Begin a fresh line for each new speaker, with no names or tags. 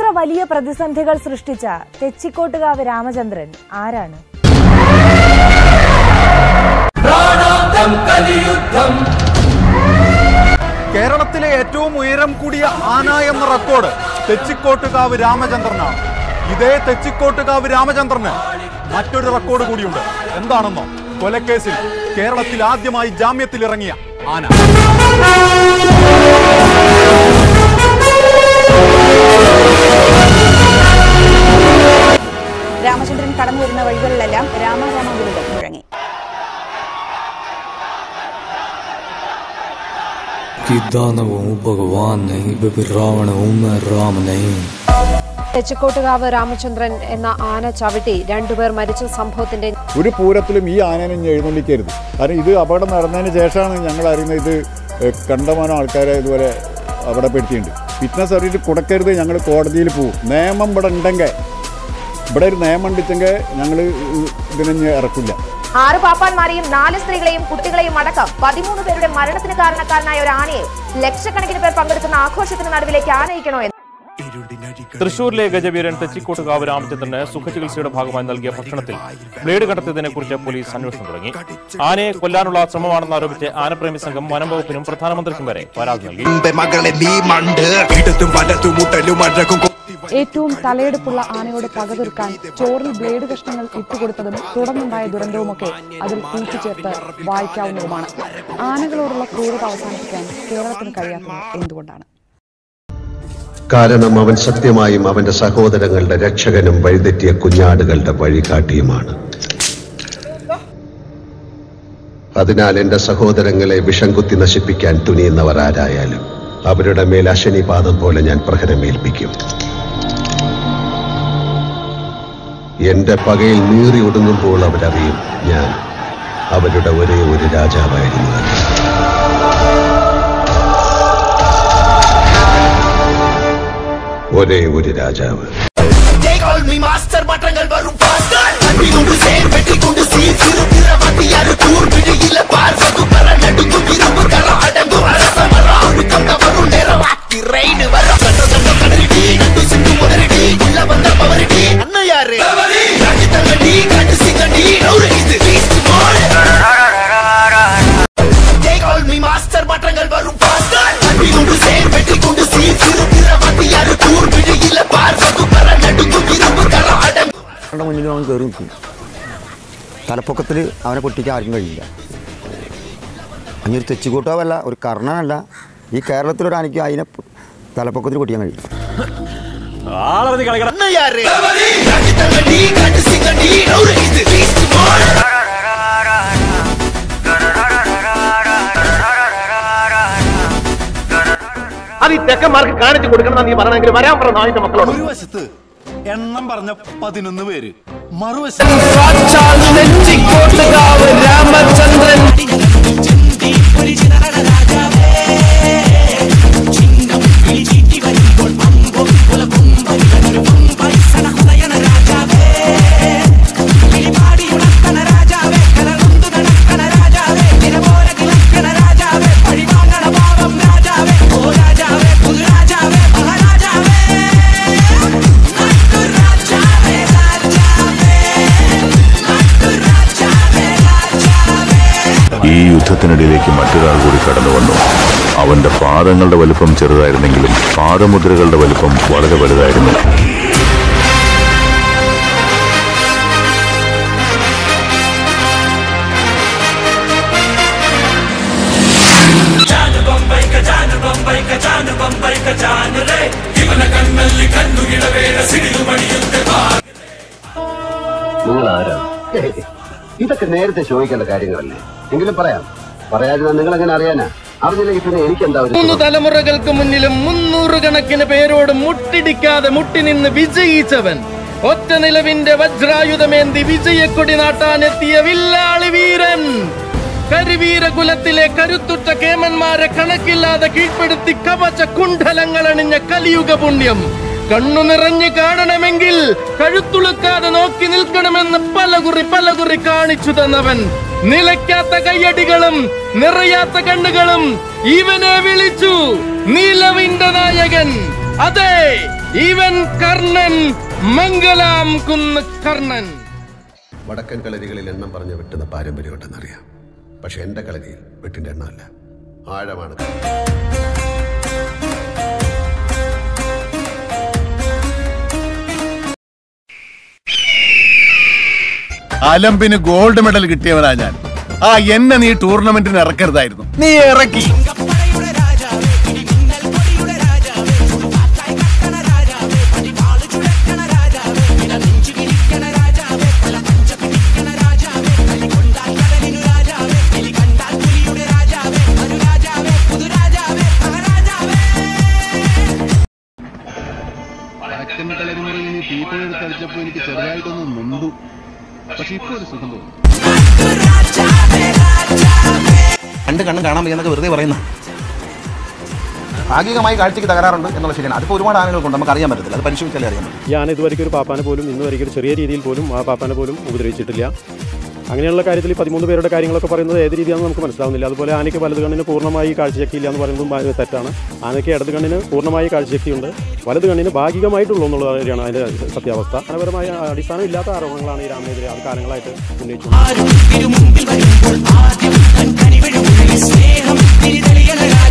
വലിയ പ്രതിസന്ധികൾ സൃഷ്ടിച്ച തെച്ചിക്കോട്ടുകാവ് രാമചന്ദ്രൻ ആരാണ്
കേരളത്തിലെ ഏറ്റവും ഉയരം കൂടിയ ആന എന്ന റെക്കോർഡ് തെച്ചിക്കോട്ടുകാവ് രാമചന്ദ്രനാണ് ഇതേ തെച്ചിക്കോട്ടുകാവ് രാമചന്ദ്രന് മറ്റൊരു റെക്കോർഡ് കൂടിയുണ്ട് എന്താണെന്നോ കൊലക്കേസിൽ കേരളത്തിൽ ആദ്യമായി ജാമ്യത്തിൽ ഇറങ്ങിയ ആന
രാമചന്ദ്രൻ കടന്നു വരുന്ന വഴികളിലെല്ലാം രാമരാമഗുരുകൾ മുഴങ്ങി
कि दानव हूँ भगवान नहीं बेबी रावण हूँ मैं राम नहीं
തെച്ചിക്കോട്ടുകാവ് രാമചന്ദ്രൻ എന്ന ആന ചവിട്ടി രണ്ടുപേർ മരിച്ച സംഭവത്തിന്റെ
ഒരു പൂരത്തിലും ഈ ആനനെ ഇനി എഴുന്നള്ളിക്കരുത് കാരണം ഇത് അപകടം നടന്നതിന് ശേഷമാണ് ഞങ്ങൾ അറിയുന്നത് ഇത് ഏഹ്, കണ്ടമാനം ആൾക്കാരെ ഇതുവരെ അപകടപ്പെടുത്തിയിട്ടുണ്ട് ഫിറ്റ്നസ് സർട്ടിഫിക്കറ്റ് കൊടുക്കരുത് ഞങ്ങൾ കോടതിയിൽ പോകും നിയമം ഇവിടെ ഉണ്ടെങ്കിൽ ഇവിടെ ഒരു നിയമം ഉണ്ടെങ്കിൽ ഞങ്ങൾ ഇതിനെ ഇനി ഇറക്കില്ല
ആറ് പാപ്പാന്മാരെയും നാല് സ്ത്രീകളെയും കുട്ടികളെയും അടക്കം പതിമൂന്ന് പേരുടെ മരണത്തിന് കാരണക്കാരനായ ഒരു ആനയെ ലക്ഷക്കണക്കിന് പേർ പങ്കെടുക്കുന്ന ആഘോഷത്തിന് നടുവിലേക്ക് ആനയിക്കണോ എന്ന്
തൃശൂരിലെ ഗജവീരൻ തെച്ചിക്കോട്ടുകാവ് രാമചന്ദ്രന് സുഖചികിത്സയുടെ ഭാഗമായി നൽകിയ ഭക്ഷണത്തിൽ ബ്ലേഡ് കണ്ടെത്തിയതിനെ കുറിച്ച് പോലീസ് അന്വേഷണം തുടങ്ങി ആനയെ കൊല്ലാനുള്ള ശ്രമമാണെന്ന് ആരോപിച്ച് ആനപ്രേമി സംഘം വനം വകുപ്പിനും പ്രധാനമന്ത്രിക്കും വരെ പരാതി നൽകി
മകളെ നീ മണ്ട് ഇടത്തും വലത്തും മുട്ടലും അഴകും
ഏറ്റവും തലയെടുപ്പുള്ള ആനയോട് പകതീർക്കാൻ ചോറിൽ ബ്ലേഡ് കഷ്ണങ്ങൾ ഇട്ടുകൊടുത്തതും തുടർന്നുണ്ടായ ദുരന്തവുമൊക്കെ അതിൽ കൂട്ടിച്ചേർത്ത് വായിക്കാവുന്നതുമാണ് ആനകളോടുള്ള ക്രൂരത അവസാനിപ്പിക്കാൻ കേരളത്തിന് കഴിയാത്തത് എന്തുകൊണ്ടാണ്
കാരണം അവൻ സത്യമായും അവന്റെ സഹോദരങ്ങളുടെ രക്ഷകനും വഴിതെറ്റിയ കുഞ്ഞാടുകളുടെ വഴികാട്ടിയുമാണ് അതിനാൽ എന്റെ സഹോദരങ്ങളെ വിഷം കുത്തി നശിപ്പിക്കാൻ തുനിയുന്നവർ ആരായാലും അവരുടെ മേൽ അശനിപാതം പോലെ ഞാൻ പ്രഹരമേൽപ്പിക്കും എന്റെ പകയിൽ നീറി ഒടുങ്ങുമ്പോൾ അവരറിയും ഞാൻ അവരുടെ ഒരേ ഒരു രാജാവായിരുന്നു എന്ന്. ഒരേ ഒരു രാജാവ്
മാസ്റ്റർ മട്ടങ്ങൾ വരും കൊണ്ട് ചേർ വെട്ടിക്കൊണ്ട് സീൽ തിരുത്തിര മതിയാറ് കൂർ പിഴയില്ല പാർവതു പറ നടുക്കും ഇരുമ്പ് കള അടങ്ങും അരസമറ ഒടുക്കം തവറും നിറവാക്കി റെയിന് വരാം കണ്ടോ കണ്ടോ കടലിടി കണ്ടു സിന്ധു മുതലിടി ഉള്ള വന്ന പവരിടി അന്ന് യാറ് രാജ്യത്തങ്ങടി കണ്ടു സിംഗടി ഒരു ഇത് ഫീസ്റ്റ് മോൾ മാസ്റ്റർ മട്ടങ്ങൾ വരും കൊണ്ട് ചേർ വെട്ടിക്കൊണ്ട് സീൽ തിരുത്തിര മതിയാറ് കൂർ പിഴയില്ല പാർവതു പറ നടുക്കും ഇരുമ്പ് കള അടങ്ങും
അവരുടെ മുന്നിൽ അവൻ കയറി നിൽക്കും തലപ്പൊക്കത്തിൽ അവനെ പൊട്ടിക്കാൻ ആർക്കും കഴിയില്ല അങ്ങനെ ഒരു തെച്ചിക്കൂട്ടാവല്ല ഒരു കർണനല്ല ഈ കേരളത്തിലൊരു ആനയ്ക്ക് അതിനെ തലപ്പൊക്കത്തിൽ പൊട്ടിക്കാൻ കഴിയും
അന്ന് യാറ് രാജ്യത്തങ്ങടി കണ്ടു സിംഗടി ഒരു ഇത് ഫീസ്റ്റ് മോൾ
അത് ഈ തെക്കന്മാർക്ക് കാണിച്ചു കൊടുക്കണം നീ പറയണമെങ്കിൽ വരാൻ പറഞ്ഞ ആദ്യത്തെ മക്കളോട്
ഒരു വശത്ത് എണ്ണം പറഞ്ഞ പതിനൊന്ന് പേര് മറുവശത്ത്
രാമചന്ദ്രൻ
ഈ യുദ്ധത്തിനിടയിലേക്ക് മറ്റൊരാൾ കൂടി കടന്നു വന്നു അവന്റെ പാദങ്ങളുടെ വലുപ്പം ചെറുതായിരുന്നെങ്കിലും പാദമുദ്രകളുടെ വലുപ്പം വളരെ വലുതായിരുന്നു
നിങ്ങൾ ആരാണ് ഇതൊക്കെ നേരത്തെ ചോദിക്കേണ്ട കാര്യങ്ങളല്ലേ എങ്കിലും പറയാം പറയാതെ നിങ്ങൾ എങ്ങനെ അറിയാനാ അറിഞ്ഞില്ലെങ്കിൽ പിന്നെ എനിക്കെന്താ ഒരു
മൂന്ന് തലമുറകൾക്ക് മുന്നിലും മുന്നൂറ് കണക്കിന് പേരോട് മുട്ടിടിക്കാതെ മുട്ടി നിന്ന് വിജയിച്ചവൻ ഒറ്റ നിലവിന്റെ വജ്രായുധമേന്തി വിജയക്കൊടി നാട്ടാനെത്തിയ വില്ലാളി വീരൻ കരിവീരകുലത്തിലെ കരുത്തുറ്റ കേമന്മാരെ കണക്കില്ലാതെ കീഴ്പ്പെടുത്തി കവച കുണ്ഡലങ്ങൾ അണിഞ്ഞ കലിയുഗ പുണ്യം കണ്ണു നിറഞ്ഞു കാണണമെങ്കിൽ കഴുത്തുളുക്കാതെ നോക്കി നിൽക്കണമെന്ന് പലകുറി പലകുറി കാണിച്ചു തന്നവൻ നിലയ്ക്കാത്ത കയ്യടികളും നിറയാത്ത കണ്ണുകളും ഇവനെ വിളിച്ചു നീലവിന്റെ നായകൻ അതെ ഇവൻ കർണൻ മംഗലാം കുന്ന് കർണൻ
വടക്കൻ കളരികളിൽ എണ്ണം പറഞ്ഞ് വെട്ടുന്ന പാരമ്പര്യമുണ്ടെന്നറിയാം പക്ഷെ എന്റെ കളരിയിൽ വെട്ടിന്റെ എണ്ണമല്ല ആഴമാണ്
അലമ്പിന് ഗോൾഡ് മെഡൽ കിട്ടിയവനാ ഞാൻ ആ എന്നെ നീ ടൂർണമെന്റിന് ഇറക്കരുതായിരുന്നു നീ ഇറക്കി
വടക്കൻ കളരിമുറയിൽ നീ തീറ്റയെടുത്ത് അടിച്ചപ്പോ എനിക്ക് ചെറുതായിട്ടൊന്ന് നൊന്തു പക്ഷെ ഇപ്പൊ ഒരു സുഖം തോന്നുന്നു
രണ്ട് കണ്ണും കാണാൻ വയ്യെന്നൊക്കെ വെറുതെ പറയുന്ന ഭാഗികമായി കാഴ്ചയ്ക്ക് തകരാറുണ്ട് എന്നുള്ള ശരിയാണ് അതിപ്പോൾ ഒരുപാട് ആനകൾക്കുണ്ട് നമുക്ക് അറിയാൻ പറ്റത്തില്ല അത് പരിശോധിച്ചാലേ അറിയാൻ പറ്റും
ഈ ആന ഇതുവരെയ്ക്ക് ഒരു പാപ്പാനെ പോലും ഇന്ന് വരെയ്ക്ക് ഒരു ചെറിയ രീതിയിൽ പോലും ആ പാപ്പാനെ പോലും ഉപദ്രവിച്ചിട്ടില്ല അങ്ങനെയുള്ള കാര്യത്തിൽ ഈ പതിമൂന്ന് പേരുടെ കാര്യങ്ങളൊക്കെ പറയുന്നത് ഏത് രീതിയാണെന്ന് നമുക്ക് മനസ്സിലാവുന്നില്ല അതുപോലെ ആനയ്ക്ക് വലത് കണ്ണിന് പൂർണ്ണമായി കാഴ്ചശക്തിയില്ല എന്ന് പറയുന്നതും ഭ- തെറ്റാണ് ആനയ്ക്ക് ഇടത് കണ്ണിന് പൂർണ്ണമായി കാഴ്ചശക്തിയുണ്ട് വലത് കണ്ണിന് ഭാഗികമായിട്ടുള്ളൂ എന്നുള്ള കാര്യമാണ് അതിൻ്റെ സത്യാവസ്ഥ ധനപരമായ അടിസ്ഥാനം ഇല്ലാത്ത ആരോപണങ്ങളാണ് ഈ രാമനെതിരെ അത് കാലങ്ങളായിട്ട് ഉന്നയിച്ചുകൊണ്ടിരിക്കുന്നത്